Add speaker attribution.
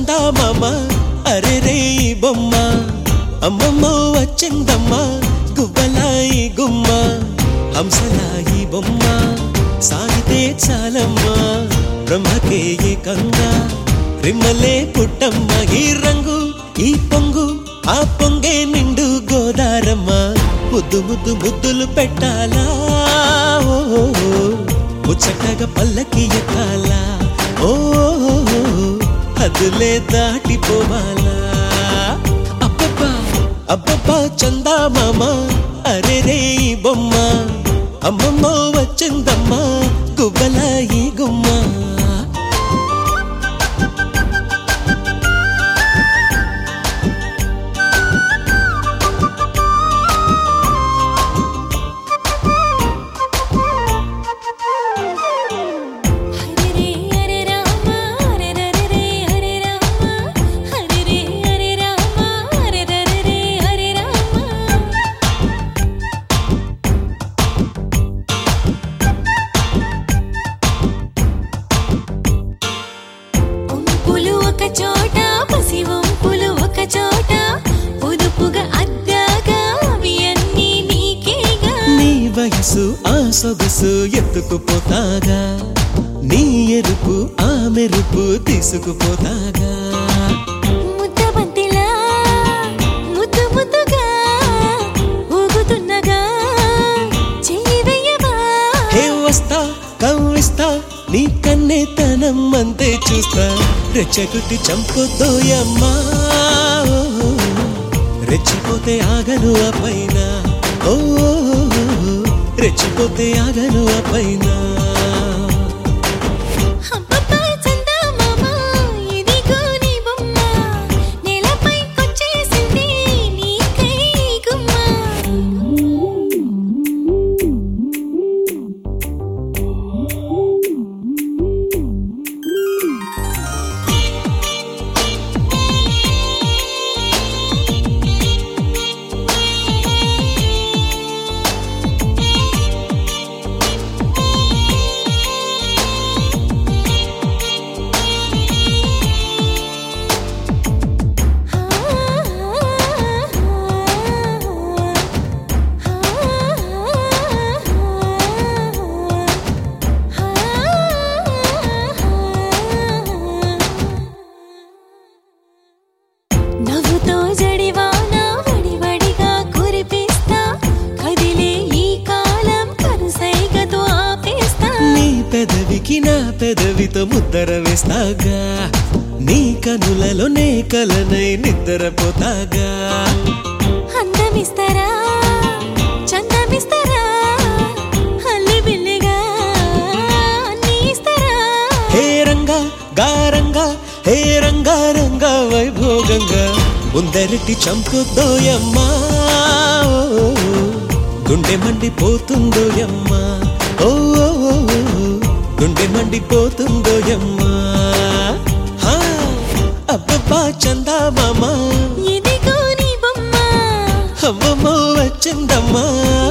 Speaker 1: చందామామ అరే రే ఈ బొమ్మ అమ్మమ్మ వచ్చిందమ్మ గువ్వలాయి గుమ్మ హంసలాయి బొమ్మ సాగితే చాలమ్మా బ్రహ్మకే ఏకంగా రిమ్మలే పుట్టమ్మ ఈ రంగు ఈ పొంగు ఆ పొంగే నిండు గోదారమ్మ ముద్దు ముద్దు ముద్దులు పెట్టాలా ఓ, ఓ, ఓ. ముచ్చటగా పల్లకి ఎక్కాలా ఓ ఓ, ఓ, హద్దులే దాటిపోవాలా అబ్బబ్బా అబ్బబ్బా చందా మామ అరే రే ఈ బొమ్మ అమ్మమ్మ వచ్చిందమ్మా గువ్వల ఈ గుమ్మ
Speaker 2: హరి రే హరి రామ హరి రరి రే హరి రామ హరి రే హరి రామ హరి రరి రే హరి రామ ఉంపులు ఒక చోట పసి వంపులు ఒక చోట పొదుపుగా అద్దాగా అవి అన్నీ నీకేగా
Speaker 1: నీ వయసు ఆ సొగసు ఎత్తుకుపోతాగా నీ ఎరుపు ఆ మెరుపు తీసుకుపోతాగా
Speaker 2: ముద్దబంతిలా ముద్దు ముద్దుగా ఊగుతున్నగా చెయ్యి వెయ్యవా
Speaker 1: హే వస్తా కవ్విస్తా నీ కన్నే తనం అంతే చూస్తా రెచ్చగుట్టి చంపుతోయమ్మా రెచ్చిపోతే ఆగను ఆ పైన ఓ రెచ్చిపోతే ఆగను ఆ పైన
Speaker 2: అబ్బబ్బా చందమామ, ఇదిగో నీ బొమ్మ. నేలపైకొచ్చేసింది నీకై గుమ్మ. నవ్వుతో జడివాన వడివడిగా కురిపిస్తా కదిలే ఈ కాలం కరుసైగతో ఆపేస్తా
Speaker 1: నీ పెదవికి నా పెదవితో ముద్దర వేస్తాగా నీ కనులలో నే కలనై నిద్రపోతాగా
Speaker 2: అందమిస్తారా చందమిస్తారా అల్లి బిల్లిగా అన్నీ ఇస్తారా
Speaker 1: హే రంగా గారంగా హే రంగా రంగా వైభోగంగా ముందరటి చంపుదోయమ్మా ఓ, గుండె మండిపోతుందోయమ్మా ఓ ఓ, ఓ, ఓ, గుండె మండిపోతుందోయమ్మా హా, అబ్బబ్బా చందా మామా
Speaker 2: ఇదిగో నీ బొమ్మ
Speaker 1: అమ్మమ్మ వచ్చిందమ్మా